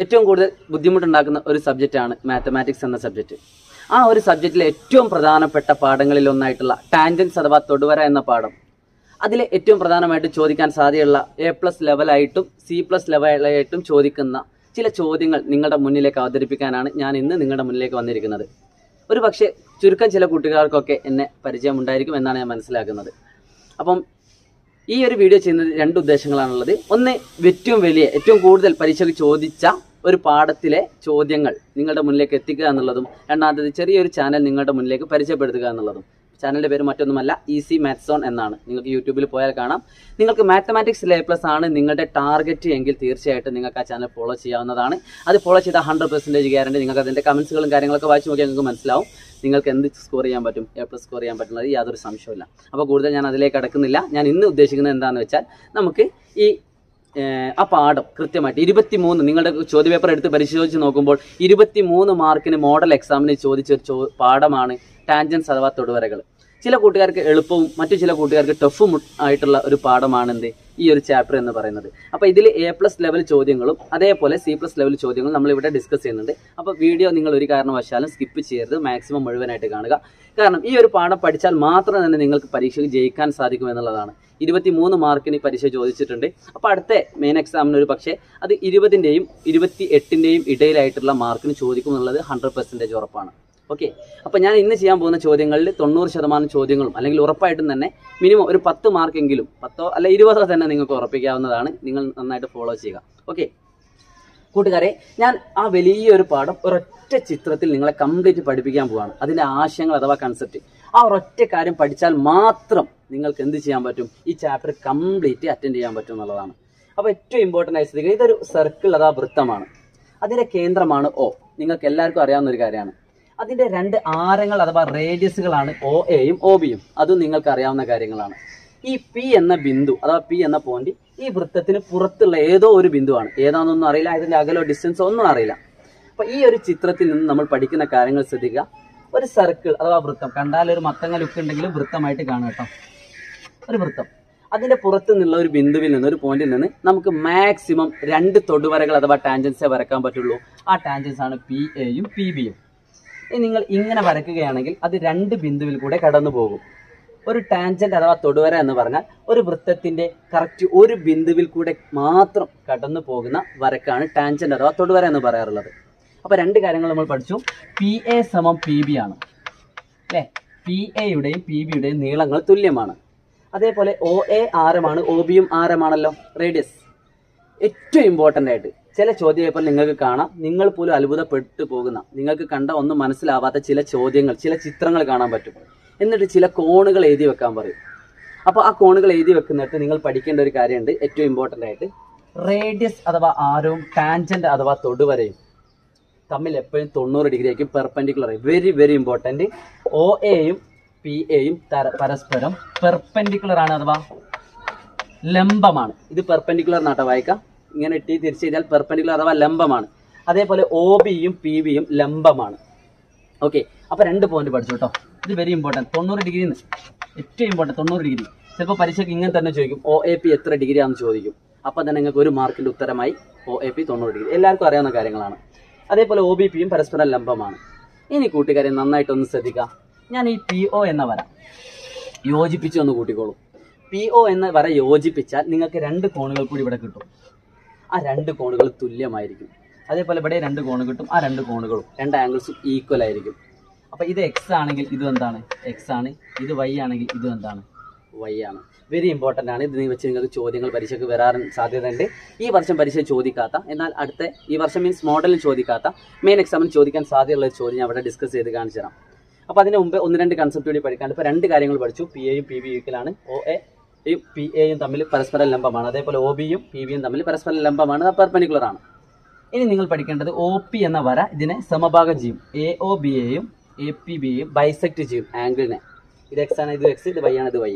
ഏറ്റവും കൂടുതൽ ബുദ്ധിമുട്ടുണ്ടാക്കുന്ന ഒരു സബ്ജക്റ്റാണ് മാത്തമാറ്റിക്സ് എന്ന സബ്ജക്റ്റ് ആ ഒരു സബ്ജക്റ്റിലെ ഏറ്റവും പ്രധാനപ്പെട്ട പാഠങ്ങളിൽ ഒന്നായിട്ടുള്ള ടാൻജൻസ് അഥവാ തൊടുവര എന്ന പാഠം അതിലെ ഏറ്റവും പ്രധാനമായിട്ട് ചോദിക്കാൻ സാധ്യതയുള്ള എ പ്ലസ് ലെവലായിട്ടും സി പ്ലസ് ലെവലായിട്ടും ചോദിക്കുന്ന ചില ചോദ്യങ്ങൾ നിങ്ങളുടെ മുന്നിലേക്ക് അവതരിപ്പിക്കാനാണ് ഞാൻ ഇന്ന് നിങ്ങളുടെ മുന്നിലേക്ക് വന്നിരിക്കുന്നത് ഒരു പക്ഷേ ചുരുക്കം ചില കൂട്ടുകാർക്കൊക്കെ എന്നെ പരിചയമുണ്ടായിരിക്കും എന്നാണ് ഞാൻ മനസ്സിലാക്കുന്നത് അപ്പം ഈ ഒരു വീഡിയോ ചെയ്യുന്നത് രണ്ട് ഉദ്ദേശങ്ങളാണുള്ളത് ഒന്ന് ഏറ്റവും വലിയ ഏറ്റവും കൂടുതൽ പരീക്ഷയ്ക്ക് ചോദിച്ച ഒരു പാഠത്തിലെ ചോദ്യങ്ങൾ നിങ്ങളുടെ മുന്നിലേക്ക് എത്തിക്കുക എന്നുള്ളതും രണ്ടാമത്തത് ചെറിയൊരു ചാനൽ നിങ്ങളുടെ മുന്നിലേക്ക് പരിചയപ്പെടുത്തുക എന്നുള്ളതും ചാനലിന്റെ പേര് മറ്റൊന്നുമല്ല ഈസി മാത്സോൺ എന്നാണ് നിങ്ങൾക്ക് യൂട്യൂബിൽ പോയാൽ കാണാം നിങ്ങൾക്ക് മാത്തമാറ്റിക്സ് എ പ്ലസ് ആണ് നിങ്ങളുടെ ടാർഗറ്റ് എങ്കിൽ തീർച്ചയായിട്ടും നിങ്ങൾക്ക് ആ ചാനൽ ഫോളോ ചെയ്യാവുന്നതാണ് അത് ഫോളോ ചെയ്താൽ ഹൺഡ്രഡ് പെർസെൻറ്റേജ് ഗ്യാരണ്ടി നിങ്ങൾക്ക് അതിൻ്റെ കമൻസുകളും കാര്യങ്ങളൊക്കെ വായിച്ച് നോക്കിയാൽ നിങ്ങൾക്ക് മനസ്സിലാവും നിങ്ങൾക്ക് എന്ത് സ്കോർ ചെയ്യാൻ പറ്റും എ പ്ലസ് സ്കോർ ചെയ്യാൻ പറ്റുന്നത് യാതൊരു സംശയമില്ല അപ്പോൾ കൂടുതൽ ഞാൻ അതിലേക്ക് കടക്കുന്നില്ല ഞാൻ ഇന്ന് ഉദ്ദേശിക്കുന്നത് എന്താണെന്ന് വെച്ചാൽ നമുക്ക് ഈ ഏഹ്, ആ പാഠം കൃത്യമായിട്ട് ഇരുപത്തി മൂന്ന് നിങ്ങളുടെ ചോദ്യപേപ്പർ എടുത്ത് പരിശോധിച്ച് നോക്കുമ്പോൾ ഇരുപത്തി മൂന്ന് മാർക്കിന് മോഡൽ എക്സാമിന് ചോദിച്ച ഒരു ചോ പാഠമാണ് ടാൻജൻസ് അഥവാ തൊടുവരകൾ ചില കൂട്ടുകാർക്ക് എളുപ്പവും മറ്റു ചില കൂട്ടുകാർക്ക് ടഫും ആയിട്ടുള്ള ഒരു പാഠമാണ് എന്ത് ഈ ഒരു ചാപ്റ്റർ എന്ന് പറയുന്നത് അപ്പോൾ ഇതിൽ എ പ്ലസ് ലെവൽ ചോദ്യങ്ങളും അതേപോലെ സി പ്ലസ് ലെവൽ ചോദ്യങ്ങളും നമ്മൾ ഇവിടെ ഡിസ്കസ് ചെയ്യുന്നുണ്ട് അപ്പോൾ വീഡിയോ നിങ്ങൾ ഒരു കാരണവശാലും സ്കിപ്പ് ചെയ്യരുത് മാക്സിമം മുഴുവനായിട്ട് കാണുക കാരണം ഈ ഒരു പാഠം പഠിച്ചാൽ മാത്രം തന്നെ നിങ്ങൾക്ക് പരീക്ഷയ്ക്ക് ജയിക്കാൻ സാധിക്കും എന്നുള്ളതാണ് ഇരുപത്തി മൂന്ന് മാർക്കിന് പരീക്ഷ ചോദിച്ചിട്ടുണ്ട് അപ്പോൾ അടുത്ത മെയിൻ എക്സാമിന് ഒരു പക്ഷേ അത് ഇരുപതിൻ്റെയും ഇരുപത്തി എട്ടിൻ്റെയും ഇടയിലായിട്ടുള്ള മാർക്കിന് ചോദിക്കും എന്നുള്ളത് ഹൺഡ്രഡ് പെർസെൻറ്റേജ് ഉറപ്പാണ് ഓക്കെ അപ്പോൾ ഞാൻ ഇന്ന് ചെയ്യാൻ പോകുന്ന ചോദ്യങ്ങളിൽ തൊണ്ണൂറ് ശതമാനം ചോദ്യങ്ങളും അല്ലെങ്കിൽ ഉറപ്പായിട്ടും തന്നെ മിനിമം ഒരു പത്ത് മാർക്കെങ്കിലും പത്തോ അല്ല ഇരുപതോ തന്നെ നിങ്ങൾക്ക് ഉറപ്പിക്കാവുന്നതാണ് നിങ്ങൾ നന്നായിട്ട് ഫോളോ ചെയ്യുക ഓക്കെ കൂട്ടുകാരെ ഞാൻ ആ വലിയൊരു പാഠം ഒരൊറ്റ ചിത്രത്തിൽ നിങ്ങളെ കംപ്ലീറ്റ് പഠിപ്പിക്കാൻ പോവാണ് അതിന്റെ ആശയങ്ങൾ അഥവാ കൺസെപ്റ്റ് ആ ഒരൊറ്റ കാര്യം പഠിച്ചാൽ മാത്രം നിങ്ങൾക്ക് എന്ത് ചെയ്യാൻ പറ്റും ഈ ചാപ്റ്റർ കംപ്ലീറ്റ് അറ്റൻഡ് ചെയ്യാൻ പറ്റും എന്നുള്ളതാണ് അപ്പോൾ ഏറ്റവും ഇമ്പോർട്ടൻ്റ് ആയി ശ്രദ്ധിക്കുക ഇതൊരു സർക്കിൾ അഥവാ വൃത്തമാണ് അതിന്റെ കേന്ദ്രമാണ് ഒ നിങ്ങൾക്ക് എല്ലാവർക്കും അറിയാവുന്ന ഒരു കാര്യമാണ് അതിന്റെ രണ്ട് ആരങ്ങൾ അഥവാ റേഡിയസുകളാണ് ഒ എയും ഒ ബിയും അതും നിങ്ങൾക്ക് അറിയാവുന്ന കാര്യങ്ങളാണ് ഈ പി എന്ന ബിന്ദു അഥവാ പി എന്ന പോയിന്റ് ഈ വൃത്തത്തിന് പുറത്തുള്ള ഏതോ ഒരു ബിന്ദുവാണ് ഏതാണെന്നൊന്നും അറിയില്ല ഇതിന്റെ അകലോ ഡിസ്റ്റൻസോ ഒന്നും അറിയില്ല അപ്പൊ ഈ ഒരു ചിത്രത്തിൽ നിന്ന് നമ്മൾ പഠിക്കുന്ന കാര്യങ്ങൾ ശ്രദ്ധിക്കുക ഒരു സർക്കിൾ അഥവാ വൃത്തം കണ്ടാൽ ഒരു മത്തങ്ങ ലുക്ക് ഉണ്ടെങ്കിലും വൃത്തമായിട്ട് കാണും കേട്ടോ ഒരു വൃത്തം അതിന്റെ പുറത്ത് നിന്നുള്ള ഒരു ബിന്ദുവിൽ നിന്ന് ഒരു പോയിന്റിൽ നിന്ന് നമുക്ക് മാക്സിമം രണ്ട് തൊടുവരകൾ അഥവാ ടാൻജൻസേ വരക്കാൻ പറ്റുള്ളൂ ആ ടാൻജൻസ് ആണ് പി എയും പി ബിയും ഇനി നിങ്ങൾ ഇങ്ങനെ വരയ്ക്കുകയാണെങ്കിൽ അത് രണ്ട് ബിന്ദുവിൽ കൂടെ കടന്നു പോകും ഒരു ടാൻജന്റ് അഥവാ തൊടുവര എന്ന് പറഞ്ഞാൽ ഒരു വൃത്തത്തിന്റെ കറക്റ്റ് ഒരു ബിന്ദുവിൽ കൂടെ മാത്രം കടന്നു പോകുന്ന വരക്കാണ് ടാൻജന്റ് അഥവാ തൊടുവര എന്ന് പറയാറുള്ളത് അപ്പൊ രണ്ട് കാര്യങ്ങൾ നമ്മൾ പഠിച്ചു പി എ സമം പി ബി ആണ് അല്ലേ പി എയുടെയും പി ബിയുടെയും നീളങ്ങൾ തുല്യമാണ് അതേപോലെ ഒ എ ആരമാണ് ഒ ബിയും ആരമാണല്ലോ റേഡിയസ് ഏറ്റവും ഇമ്പോർട്ടൻ്റ് ആയിട്ട് ചില ചോദ്യപേപ്പർ നിങ്ങൾക്ക് കാണാം നിങ്ങൾ പോലും അത്ഭുതപ്പെട്ടു പോകുന്ന നിങ്ങൾക്ക് കണ്ട ഒന്നും മനസ്സിലാവാത്ത ചില ചോദ്യങ്ങൾ ചില ചിത്രങ്ങൾ കാണാൻ പറ്റും എന്നിട്ട് ചില കോണുകൾ എഴുതി വെക്കാൻ പറയും അപ്പോൾ ആ കോണുകൾ എഴുതി വെക്കുന്നിടത്ത് നിങ്ങൾ പഠിക്കേണ്ട ഒരു കാര്യമുണ്ട് ഏറ്റവും ഇമ്പോർട്ടൻ്റ് ആയിട്ട് റേഡിയസ് അഥവാ ആരവും ടാൻജന്റ് അഥവാ തൊടുവരയും തമ്മിൽ എപ്പോഴും തൊണ്ണൂറ് ഡിഗ്രി ആയിരിക്കും perpendicular very very important O എയും പി എയും പരസ്പരം പെർപെൻഡിക്കുലർ ആണ് അഥവാ ലംബമാണ് ഇത് പെർപെൻഡിക്കുലർ നാട്ടോ വായിക്കാം ഇങ്ങനെ ഇട്ടി തിരിച്ചു കഴിഞ്ഞാൽ പെർപെൻഡിക്കുലർ അഥവാ ലംബമാണ് അതേപോലെ ഒ ബിയും പി ബിയും ലംബമാണ് ഓക്കെ അപ്പൊ രണ്ട് പോയിന്റ് പഠിച്ചു കേട്ടോ ഇത് വെരി ഇമ്പോർട്ടൻറ്റ് തൊണ്ണൂറ് ഡിഗ്രി ഏറ്റവും ഇമ്പോർട്ടൻറ്റ് തൊണ്ണൂറ് ഡിഗ്രി ചിലപ്പോൾ പരീക്ഷയ്ക്ക് ഇങ്ങനെ തന്നെ ചോദിക്കും ഒ എ പി എത്ര ഡിഗ്രി ആണെന്ന് ചോദിക്കും അപ്പൊ തന്നെ നിങ്ങൾക്ക് ഒരു മാർക്കിന്റെ ഉത്തരമായി ഒ എ പി തൊണ്ണൂറ് ഡിഗ്രി എല്ലാവർക്കും അറിയാവുന്ന കാര്യങ്ങളാണ് അതേപോലെ ഒ ബി പിയും പരസ്പരം ലംബമാണ് ഇനി കൂട്ടുകാരെ നന്നായിട്ടൊന്ന് ശ്രദ്ധിക്കുക ഞാൻ ഈ പി ഒ എന്ന വര യോജിപ്പിച്ച് ഒന്ന് കൂട്ടിക്കോളും പി ഒ എന്ന വര യോജിപ്പിച്ചാൽ നിങ്ങൾക്ക് രണ്ട് കോണുകൾ കൂടി ഇവിടെ കിട്ടും ആ രണ്ട് കോണുകൾ തുല്യമായിരിക്കും അതേപോലെ ഇവിടെ രണ്ട് കോണ് കിട്ടും ആ രണ്ട് കോണുകളും രണ്ട് ആംഗിൾസും ഈക്വൽ ആയിരിക്കും അപ്പോൾ ഇത് എക്സ് ആണെങ്കിൽ ഇതും എന്താണ് എക്സ് ആണ് ഇത് വൈ ആണെങ്കിൽ ഇതും എന്താണ് വൈ ആണ് വെരി ഇമ്പോർട്ടൻ്റ് ആണ് ഇത് വെച്ച് നിങ്ങൾക്ക് ചോദ്യങ്ങൾ പരീക്ഷയ്ക്ക് വരാൻ സാധ്യതയുണ്ട് ഈ വർഷം പരീക്ഷ ചോദിക്കാത്ത എന്നാൽ അടുത്ത ഈ വർഷം മീൻസ് മോഡലിൽ ചോദിക്കാത്ത മെയിൻ എക്സാമിന് ചോദിക്കാൻ സാധ്യതയുള്ള ഒരു ചോദ്യം ഞാൻ അവിടെ ഡിസ്കസ് ചെയ്ത് കാണിച്ചു തരാം അപ്പോൾ അതിന് മുമ്പ് ഒന്ന് രണ്ട് കൺസെപ്റ്റ് കൂടി പഠിക്കാണ്ട് ഇപ്പോൾ രണ്ട് കാര്യങ്ങൾ പഠിച്ചു പി എയും പി ബി ഈക്വലാണ് ഒ എ യും പി എയും തമ്മിൽ പരസ്പരം ലംബമാണ് അതേപോലെ ഒ ബിയും പി ബിയും തമ്മിൽ പരസ്പരം ലംബമാണ് പെർപെൻഡിക്കുലർ ആണ് ഇനി നിങ്ങൾ പഠിക്കേണ്ടത് ഒ പി എന്ന വര ഇതിനെ സമഭാഗം ചെയ്യും എ ഒ ബി എയും എ പി ബിയെയും ബൈസെക്ട് ചെയ്യും ആംഗിളിനെ ഇത് എക്സ് ആണ് ഇത് എക്സ് ഇത് വൈ ആണ് ഇത് വൈ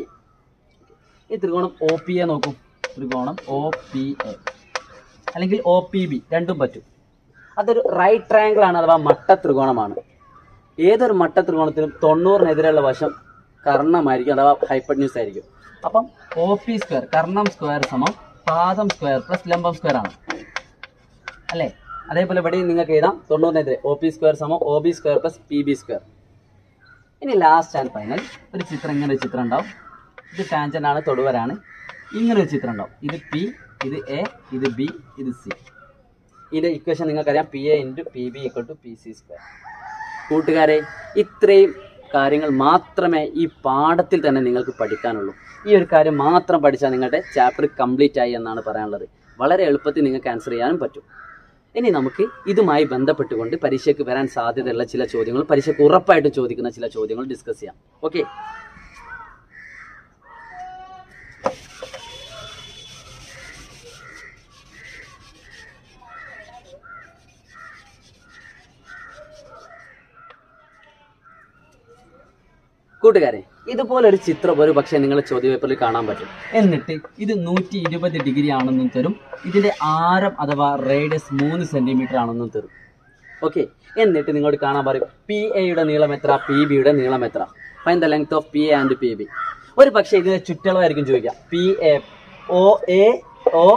ഈ ത്രികോണം ഒ പി എ നോക്കും ത്രികോണം ഒ പി എ അല്ലെങ്കിൽ ഒ പി ബി രണ്ടും പറ്റും അതൊരു റൈറ്റ് ട്രയാങ്കിൾ ആണ് അഥവാ മട്ട ത്രികോണമാണ് ഏതൊരു മട്ട ത്രികോണത്തിനും തൊണ്ണൂറിനെതിരെയുള്ള വശം കർണമായിരിക്കും അഥവാ ഹൈപ്പഡ്ന്യൂസ് ആയിരിക്കും അപ്പം ഒ പി സ്ക്വയർ കർണം സ്ക്വയർ സമം പാദം സ്ക്വയർ പ്ലസ് ലംബം സ്ക്വയർ ആണ് അല്ലേ അതേപോലെ ഇവിടെ നിങ്ങൾക്ക് എഴുതാം തൊണ്ണൂറിനെതിരെ ഒ പി സ്ക്വയർ സമം O B square plus P B square ഇനി ലാസ്റ്റ് ആൻഡ് ഫൈനൽ ഒരു ചിത്രം ഇങ്ങനെ ഒരു ചിത്രം ഉണ്ടാവും ഇത് ടാൻജന്റ് ആണ് തൊടുവരാണ് ഇങ്ങനെ ഒരു ചിത്രം ഉണ്ടാവും ഇത് പി ഇത് എ ഇത് ബി ഇത് സി ഇതിന്റെ ഇക്വേഷൻ നിങ്ങൾക്കറിയാം P A into P B equal to P C square കൂട്ടുകാരെ ഇത്രയും കാര്യങ്ങൾ മാത്രമേ ഈ പാഠത്തിൽ തന്നെ നിങ്ങൾക്ക് പഠിക്കാനുള്ളൂ ഈ ഒരു കാര്യം മാത്രം പഠിച്ചാൽ നിങ്ങളുടെ ചാപ്റ്റർ കംപ്ലീറ്റ് ആയി എന്നാണ് പറയാനുള്ളത് വളരെ എളുപ്പത്തിൽ നിങ്ങൾക്ക് ആൻസർ ചെയ്യാനും പറ്റും ഇനി നമുക്ക് ഇതുമായി ബന്ധപ്പെട്ടുകൊണ്ട് പരീക്ഷയ്ക്ക് വരാൻ സാധ്യതയുള്ള ചില ചോദ്യങ്ങൾ പരീക്ഷയ്ക്ക് ഉറപ്പായിട്ടും ചോദിക്കുന്ന ചില ചോദ്യങ്ങൾ ഡിസ്കസ് ചെയ്യാം ഓക്കെ കൂട്ടുകാരെ ഇതുപോലെ ഒരു ചിത്രം ഒരു പക്ഷേ നിങ്ങളെ ചോദ്യപേപ്പറിൽ കാണാൻ പറ്റും എന്നിട്ട് ഇത് നൂറ്റി ഇരുപത് ഡിഗ്രി ആണെന്നും തരും ഇതിന്റെ ആരം അഥവാ റേഡിയസ് മൂന്ന് സെന്റിമീറ്റർ ആണെന്നും തരും ഓക്കെ എന്നിട്ട് നിങ്ങളോട് കാണാൻ പറയും പി എയുടെ നീളം എത്ര പി ബിയുടെ നീളം എത്ര find the length of P A and P B ഒരു പക്ഷേ ഇതിന്റെ ചുറ്റളവായിരിക്കും ചോദിക്കുക P A O A O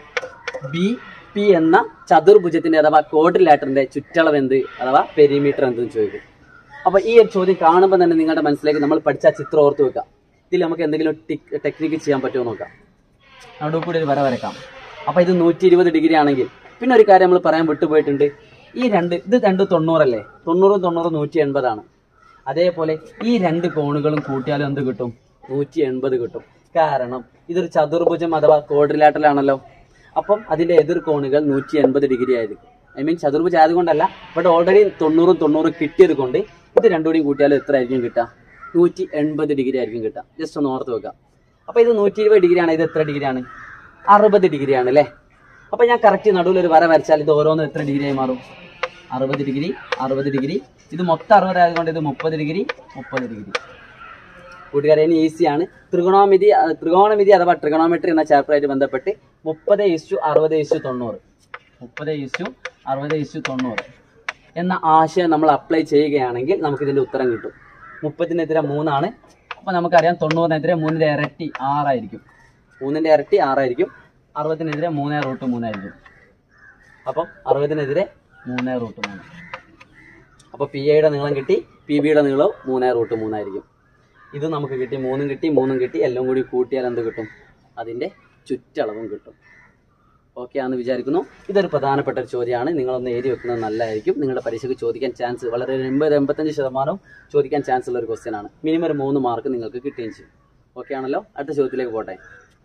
B P എന്ന ചതുർഭുജത്തിന്റെ അഥവാ കോഡിലാറ്ററിന്റെ ചുറ്റളവ് എന്ത് അഥവാ പെരിമീറ്റർ എന്തെന്ന് ചോദിക്കും അപ്പൊ ഈ ഒരു ചോദ്യം കാണുമ്പോൾ തന്നെ നിങ്ങളുടെ മനസ്സിലേക്ക് നമ്മൾ പഠിച്ച ആ ചിത്രം ഓർത്ത് വെക്കാം ഇതിൽ നമുക്ക് എന്തെങ്കിലും ടെക്നിക്ക് ചെയ്യാൻ പറ്റുമോ നോക്കാം അവിടെ കൂടി ഒരു വര വരക്കാം അപ്പൊ ഇത് നൂറ്റി ഇരുപത് ഡിഗ്രി ആണെങ്കിൽ പിന്നെ ഒരു കാര്യം നമ്മൾ പറയാൻ വിട്ടുപോയിട്ടുണ്ട് ഈ രണ്ട് ഇത് രണ്ട് തൊണ്ണൂറല്ലേ തൊണ്ണൂറും തൊണ്ണൂറും നൂറ്റി എൺപതാണ് അതേപോലെ ഈ രണ്ട് കോണുകളും കൂട്ടിയാലും എന്ത് കിട്ടും നൂറ്റി എൺപത് കിട്ടും കാരണം ഇതൊരു ചതുർഭുജം അഥവാ ക്വാഡ്രിലാറ്ററലാണല്ലോ അപ്പം അതിന്റെ എതിർ കോണുകൾ നൂറ്റി എൺപത് ഡിഗ്രി ആയിരിക്കും ഐ മീൻ ചതുർഭുജം ആയതുകൊണ്ടല്ല ബട്ട് ഓൾറെഡി തൊണ്ണൂറും തൊണ്ണൂറും കിട്ടിയത് കൊണ്ട് ഇത് രണ്ടും കൂടി കൂട്ടിയാലും എത്ര ആയിരിക്കും കിട്ടുക നൂറ്റി എൺപത് ഡിഗ്രി ആയിരിക്കും കിട്ടുക ജസ്റ്റ് ഒന്ന് ഓർത്ത് വെക്കാം അപ്പൊ ഇത് നൂറ്റി ഇരുപത് ഡിഗ്രി ആണ് ഇത് എത്ര ഡിഗ്രി ആണ് അറുപത് ഡിഗ്രി ആണ് അല്ലേ അപ്പൊ ഞാൻ കറക്റ്റ് നടുവിൽ ഒരു വര വരച്ചാൽ ഇത് ഓരോന്നും എത്ര ഡിഗ്രി ആയി മാറും അറുപത് ഡിഗ്രി അറുപത് ഡിഗ്രി ഇത് മൊത്തം അറുപത് ആയതുകൊണ്ട് ഇത് മുപ്പത് ഡിഗ്രി മുപ്പത് ഡിഗ്രി കൂട്ടുകാരെ ഇനി ഈസിയാണ് ത്രികോണമിതി അഹ് ത്രികോണമിതി അഥവാ ട്രിഗണോമെട്രി എന്ന ചാപ്റ്ററായിട്ട് ബന്ധപ്പെട്ട് മുപ്പത് ഇസ്റ്റു അറുപത് ഇസ്റ്റു തൊണ്ണൂറ് മുപ്പത് ഇസ്റ്റു അറുപത് ഇസ്റ്റു തൊണ്ണൂറ് എന്ന ആശയം നമ്മൾ അപ്ലൈ ചെയ്യുകയാണെങ്കിൽ നമുക്ക് ഇതിന്റെ ഉത്തരം കിട്ടും മുപ്പത്തിനെതിരെ മൂന്നാണ് അപ്പൊ നമുക്കറിയാം തൊണ്ണൂറിനെതിരെ മൂന്നിന്റെ ഇരട്ടി ആറായിരിക്കും മൂന്നിന്റെ ഇരട്ടി ആറായിരിക്കും അറുപതിനെതിരെ മൂന്നേ റൂട്ട് മൂന്നായിരിക്കും അപ്പം അറുപതിനെതിരെ മൂന്നേ റൂട്ട് മൂന്ന് അപ്പോൾ പി എയുടെ നീളം കിട്ടി പി ബിയുടെ നീളവും മൂന്നേ റൂട്ട് മൂന്നായിരിക്കും ഇത് നമുക്ക് കിട്ടി മൂന്നും കിട്ടി മൂന്നും കിട്ടി എല്ലാം കൂടി കൂട്ടിയാൽ എന്ത് കിട്ടും അതിൻ്റെ ചുറ്റളവും കിട്ടും ഓക്കെ ആണെന്ന് വിചാരിക്കുന്നു ഇതൊരു പ്രധാനപ്പെട്ട ഒരു ചോദ്യമാണ് നിങ്ങളൊന്ന് എഴുതി വെക്കുന്നത് നല്ലതായിരിക്കും നിങ്ങളുടെ പരീക്ഷയ്ക്ക് ചോദിക്കാൻ ചാൻസ് വളരെ ഒരു എൺപത് എൺപത്തഞ്ച് ശതമാനം ചോദിക്കാൻ ചാൻസ് ഉള്ള ഒരു ക്വസ്റ്റ്യൻ ആണ് മിനിമം ഒരു മൂന്ന് മാർക്ക് നിങ്ങൾക്ക് കിട്ടുകയും ചെയ്യും ഓക്കെ ആണല്ലോ അടുത്ത ചോദ്യത്തിലേക്ക് പോട്ടെ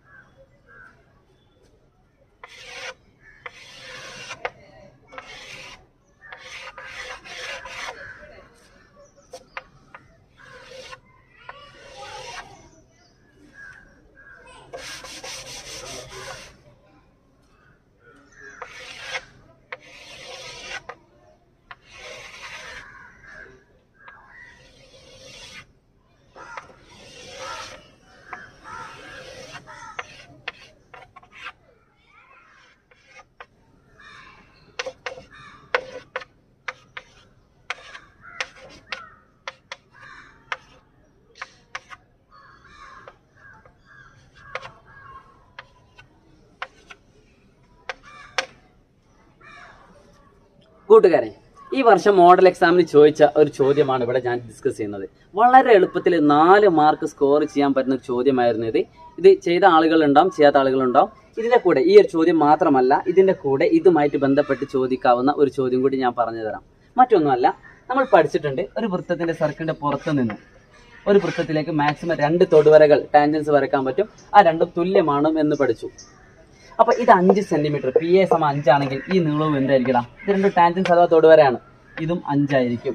കൂട്ടുകാരെ ഈ വർഷം മോഡൽ എക്സാമിന് ചോദിച്ച ഒരു ചോദ്യമാണ് ഇവിടെ ഞാൻ ഡിസ്കസ് ചെയ്യുന്നത് വളരെ എളുപ്പത്തിൽ നാല് മാർക്ക് സ്കോർ ചെയ്യാൻ പറ്റുന്ന ഒരു ചോദ്യമായിരുന്നു ഇത് ഇത് ചെയ്ത ആളുകളുണ്ടാവും ചെയ്യാത്ത ആളുകളുണ്ടാവും ഇതിന്റെ കൂടെ ഈ ഒരു ചോദ്യം മാത്രമല്ല ഇതിന്റെ കൂടെ ഇതുമായിട്ട് ബന്ധപ്പെട്ട് ചോദിക്കാവുന്ന ഒരു ചോദ്യം കൂടി ഞാൻ പറഞ്ഞു തരാം മറ്റൊന്നുമല്ല നമ്മൾ പഠിച്ചിട്ടുണ്ട് ഒരു വൃത്തത്തിന്റെ സർക്കിളിന്റെ പുറത്ത് നിന്ന് ഒരു വൃത്തത്തിലേക്ക് മാക്സിമം രണ്ട് തൊടുവരകൾ ടാൻജൻസ് വരയ്ക്കാൻ പറ്റും ആ രണ്ടും തുല്യമാണ് എന്ന് പഠിച്ചു അപ്പൊ ഇത് അഞ്ച് സെന്റിമീറ്റർ പി എ സമ അഞ്ചാണെങ്കിൽ ഈ നീളവും എന്തായിരിക്കണം ഇത് രണ്ട് ടാൻജൻസ് അഥവാ തൊടുവരയാണ് ഇതും അഞ്ചായിരിക്കും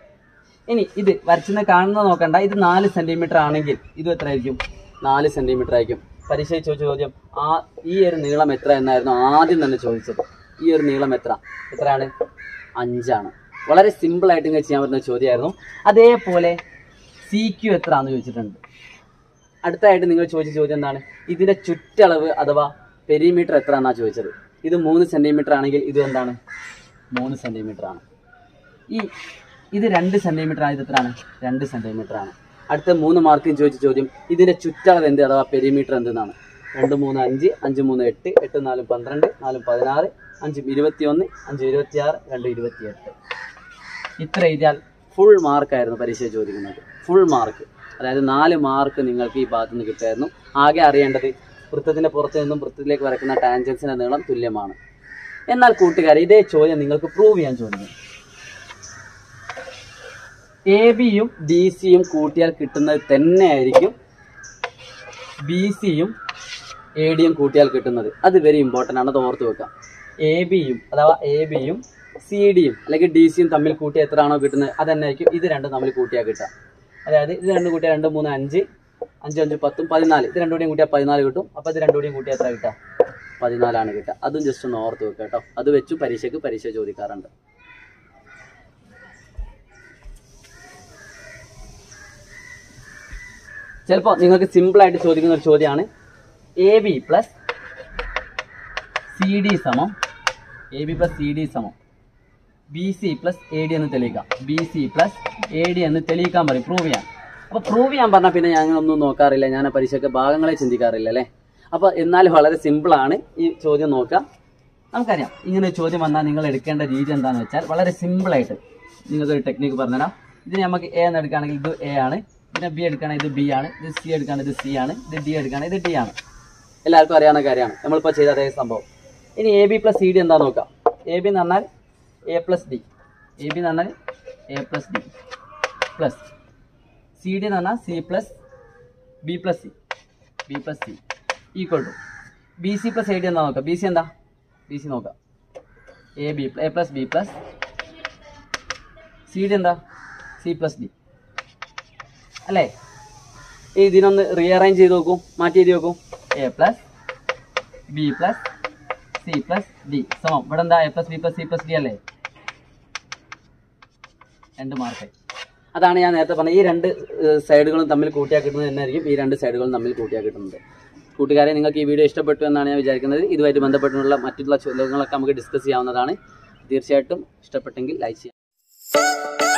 ഇനി ഇത് വരച്ചെന്ന് കാണുന്നത് നോക്കണ്ട ഇത് നാല് സെന്റിമീറ്റർ ആണെങ്കിൽ ഇതും എത്ര ആയിരിക്കും നാല് സെന്റിമീറ്റർ ആയിരിക്കും പരീക്ഷ ചോദിച്ച ചോദ്യം ആ ഈ ഒരു നീളം എത്ര എന്നായിരുന്നു ആദ്യം തന്നെ ചോദിച്ചത് ഈ ഒരു നീളം എത്ര എത്രയാണ് അഞ്ചാണ് വളരെ സിമ്പിൾ ആയിട്ട് ഇങ്ങനെ ചെയ്യാൻ പറ്റുന്ന ചോദ്യമായിരുന്നു അതേപോലെ സി ക്യു എത്ര ആണെന്ന് ചോദിച്ചിട്ടുണ്ട് അടുത്തായിട്ട് നിങ്ങൾ ചോദിച്ച ചോദ്യം എന്താണ് ഇതിന്റെ ചുറ്റളവ് അഥവാ പെരിമീറ്റർ എത്ര എന്നാ ചോദിച്ചത് ഇത് മൂന്ന് സെന്റിമീറ്റർ ആണെങ്കിൽ ഇത് എന്താണ് മൂന്ന് സെന്റിമീറ്റർ ആണ് ഈ ഇത് രണ്ട് സെന്റിമീറ്റർ ആയത് എത്രയാണ് രണ്ട് സെന്റിമീറ്റർ ആണ് അടുത്ത മൂന്ന് മാർക്കിന് ചോദിച്ച ചോദ്യം ഇതിന്റെ ചുറ്റളവ് എന്ത് അഥവാ പെരിമീറ്റർ എന്തെന്നാണ് രണ്ട് മൂന്ന് അഞ്ച് അഞ്ച് മൂന്ന് എട്ട് എട്ട് നാലും പന്ത്രണ്ട് നാലും പതിനാറ് അഞ്ചും ഇരുപത്തിയൊന്ന് അഞ്ച് ഇരുപത്തിയാറ് രണ്ട് ഇരുപത്തിയെട്ട് ഇത്ര എഴുതിയാൽ ഫുൾ മാർക്കായിരുന്നു പരീക്ഷ ചോദിക്കുന്നത് ഫുൾ മാർക്ക് അതായത് നാല് മാർക്ക് നിങ്ങൾക്ക് ഈ ഭാഗത്ത് നിന്ന് കിട്ടുമായിരുന്നു ആകെ അറിയേണ്ടത് വൃത്തത്തിന്റെ പുറത്ത് നിന്നും വൃത്തത്തിലേക്ക് വരയ്ക്കുന്ന ടാൻജൻസിന്റെ നീളം തുല്യമാണ് എന്നാൽ കൂട്ടുകാരെ ഇതേ ചോദ്യം നിങ്ങൾക്ക് പ്രൂവ് ചെയ്യാൻ ചോദിക്കും എ ബിയും ഡി സിയും കൂട്ടിയാൽ കിട്ടുന്നത് തന്നെയായിരിക്കും ബി സിയും എ ഡിയും കൂട്ടിയാൽ കിട്ടുന്നത് അത് വെരി ഇമ്പോർട്ടൻ്റ് ആണ് അത് ഓർത്ത് വെക്കാം എ ബിയും അഥവാ എ ബിയും സി ഡിയും അല്ലെങ്കിൽ ഡി സിയും തമ്മിൽ കൂട്ടിയാൽ എത്രയാണോ കിട്ടുന്നത് അത് തന്നെ ആയിരിക്കും ഇത് രണ്ടും തമ്മിൽ കൂട്ടിയാൽ കിട്ടുക അതായത് ഇത് രണ്ടും കൂട്ടിയാൽ രണ്ട് മൂന്ന് അഞ്ച് അഞ്ച് അഞ്ച് പത്തും പതിനാല് ഇത് രണ്ടും കൂടിയും കൂട്ടിയാൽ പതിനാല് കിട്ടും അപ്പോൾ ഇത് രണ്ടും കൂടിയും കൂട്ടിയാൽ എത്ര കിട്ടുക പതിനാലാണ് കിട്ടുക അതും ജസ്റ്റ് ഒന്ന് ഓർത്ത് വെക്കുക കേട്ടോ അത് വെച്ചു പരീക്ഷയ്ക്ക് പരീക്ഷ ചോദിക്കാറുണ്ട് ചിലപ്പോൾ നിങ്ങൾക്ക് സിമ്പിൾ ആയിട്ട് ചോദിക്കുന്ന ഒരു ചോദ്യമാണ് A B plus C D സമം A B plus C D സമം B C plus A D എന്ന് തെളിയിക്കാം B C plus A D എന്ന് തെളിയിക്കാൻ പറയും പ്രൂവ് ചെയ്യാൻ അപ്പോൾ പ്രൂവ് ചെയ്യാൻ പറഞ്ഞാൽ പിന്നെ ഞങ്ങളൊന്നും നോക്കാറില്ല ഞാൻ ആ പരീക്ഷയ്ക്ക് ഭാഗങ്ങളെ ചിന്തിക്കാറില്ല അല്ലേ അപ്പോൾ എന്നാലും വളരെ സിമ്പിളാണ് ഈ ചോദ്യം നോക്കുക നമുക്കറിയാം ഇങ്ങനെ ഒരു ചോദ്യം വന്നാൽ നിങ്ങൾ എടുക്കേണ്ട രീതി എന്താണെന്ന് വെച്ചാൽ വളരെ സിമ്പിളായിട്ട് നിങ്ങൾക്ക് ഒരു ടെക്നിക്ക് പറഞ്ഞുതരാം ഇതിന് നമുക്ക് എ എന്ന് എടുക്കുകയാണെങ്കിൽ ഇത് എ ആണ് പിന്നെ ബി എടുക്കുകയാണെങ്കിൽ ഇത് ബി ആണ് ഇത് സി എടുക്കുകയാണെങ്കിൽ ഇത് സി ആണ് ഇത് ഡി എടുക്കുകയാണെങ്കിൽ ഇത് ഡി ആണ് എല്ലാവർക്കും അറിയാവുന്ന കാര്യമാണ് നമ്മളിപ്പോൾ ചെയ്ത അതേ സംഭവം ഇനി A B plus C D എന്താ നോക്കാം എ ബി എന്ന് പറഞ്ഞാൽ A plus D A B എന്ന് പറഞ്ഞാൽ A plus D plus C D എന്ന് പറഞ്ഞാൽ C plus B plus C B plus C equal to B C plus A D എന്താ നോക്കാം ബി സി എന്താ ബി സി നോക്കാം A B A plus B plus C D എന്താ C plus D അല്ലേ ഈ ഇതിനൊന്ന് റീഅറേഞ്ച് ചെയ്ത് നോക്കൂ മാറ്റി എഴുതി നോക്കൂ A plus B plus C plus D സമം ഇവിടെ എന്താ A plus B plus C plus D അല്ലേ രണ്ട് മാർക്കായി അതാണ് ഞാൻ നേരത്തെ പറഞ്ഞത് ഈ രണ്ട് ഏഹ്, സൈഡുകളും തമ്മിൽ കൂട്ടിയാൽ കിട്ടുന്നത് തന്നെയായിരിക്കും ഈ രണ്ട് സൈഡുകളും തമ്മിൽ കൂട്ടിയാൽ കിട്ടുന്നത് കൂട്ടുകാരെ നിങ്ങൾക്ക് ഈ വീഡിയോ ഇഷ്ടപ്പെട്ടു എന്നാണ് ഞാൻ വിചാരിക്കുന്നത് ഇതുമായിട്ട് ബന്ധപ്പെട്ടുള്ള മറ്റുള്ള ചോദ്യങ്ങളൊക്കെ നമുക്ക് ഡിസ്കസ് ചെയ്യാവുന്നതാണ് തീർച്ചയായിട്ടും ഇഷ്ടപ്പെട്ടെങ്കിൽ ലൈക്ക് ചെയ്യാം